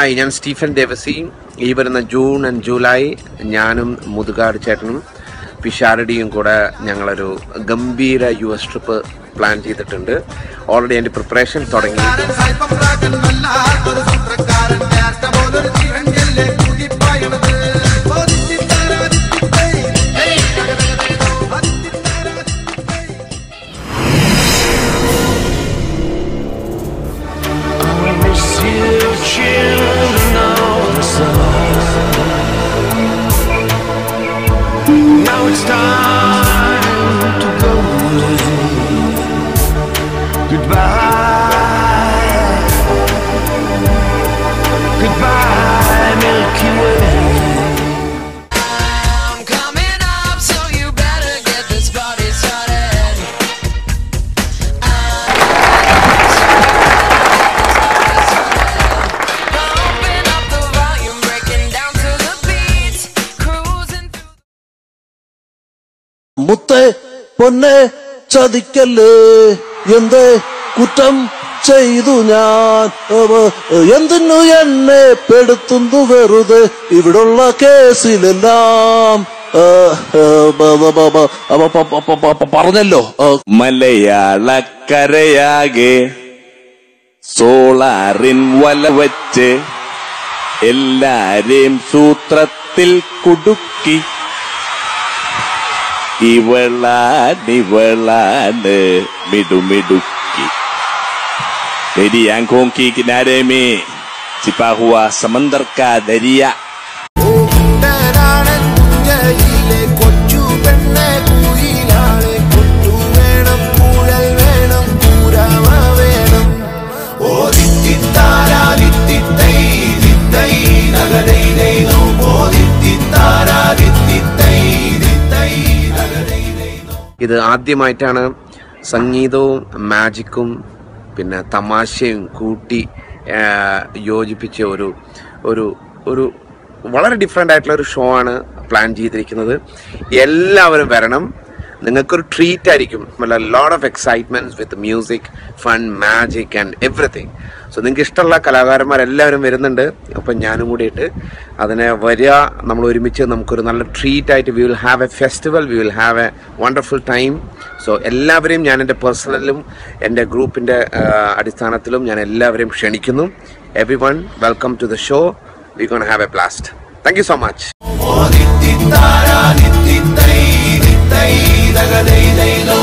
Hi ഞാൻ Stephen Devasi ഈ വരുന്ന ജൂൺ ആൻഡ് ജൂലൈ ഞാനും മുതുകാട് ചേട്ടനും പിഷാരടിയും കൂടെ ഞങ്ങളൊരു ഗംഭീര യു എസ് ട്രിപ്പ് പ്ലാൻ ചെയ്തിട്ടുണ്ട് ഓൾറെഡി അതിൻ്റെ പ്രിപ്പറേഷൻ തുടങ്ങി miss you, children of the sun. Now it's time to go away. Goodbye. Goodbye, Milky Way. I'm coming up, so you better get this party started. Pumping up the volume, breaking down to the beat, cruising through. മുത്തേ പൊന്നെ ചതിക്കല്ലേ എന്തേ കുറ്റം ചെയ്തു ഞാൻ അവ, എന്തിനു എന്നെ പെടുത്തുന്നു വെറുതെ ഇവിടുള്ള കേസിലെല്ലാം ആ, ആ, ബ- ബ- ബ- ബ- അപ്പ- പ- പ- പ- പ- പറഞ്ഞല്ലോ ആ, മലയാളക്കരയാകെ സോളാറിൻ വല വച്ച് എല്ലാരെയും സൂത്രത്തിൽ കുടുക്കി ഇവളാനിവളാണ് മിടുമിടുക്കി तेरी आंखों की किनारे में छिपा हुआ समंदर का दरिया കൂട്ടനാണ് കുഞ്ചയിലെ കൊച്ചു പെണ്ണെ കുയിലാളെ കൊട്ടു വേണം കുഴൽ വേണം കൂരമ വേണം ഓ ദിത്തിത്താരാ ദിത്തിത്തൈ ദിത്തൈ നഗരൈ ദൈനോ ഓ ദിത്തിത്താരാ ദിത്തിത്തൈ ദിത്തൈ നഗരൈ ദൈനോ ഇത് ആദ്യമായിട്ടാണ് സംഗീതവും മാജിക്കും പിന്നെ തമാശയും കൂട്ടി ആ, യോജിപ്പിച്ച ഒരു ഒരു ഒരു വളരെ ഡിഫറെൻ്റ് ആയിട്ടുള്ള ഒരു ഷോ ആണ് പ്ലാൻ ചെയ്തിരിക്കുന്നത് എല്ലാവരും വരണം നിങ്ങൾക്കൊരു ട്രീറ്റ് ആയിരിക്കും lot of excitements with music fun magic and everything so നിങ്ങൾക്ക് ഇഷ്ടമുള്ള കലാകാരന്മാരെല്ലാവരും വരുന്നുണ്ട് അപ്പം ഞാനും കൂടിയിട്ട് അതിനെ വരിക നമ്മൾ ഒരുമിച്ച് നമുക്കൊരു നല്ല ട്രീറ്റ് ആയിട്ട് we will have a festival we will have a wonderful time so എല്ലാവരെയും ഞാൻ എൻ്റെ പേഴ്സണലും എൻ്റെ ഗ്രൂപ്പിൻ്റെ അടിസ്ഥാനത്തിലും ഞാൻ എല്ലാവരെയും ക്ഷണിക്കുന്നു everyone welcome to the show we gonna have a blast thank you so much oh ദിത്തിത്താരാ ദിത്തിത്തൈ ദിത്തൈ നഗരൈ ദൈനോ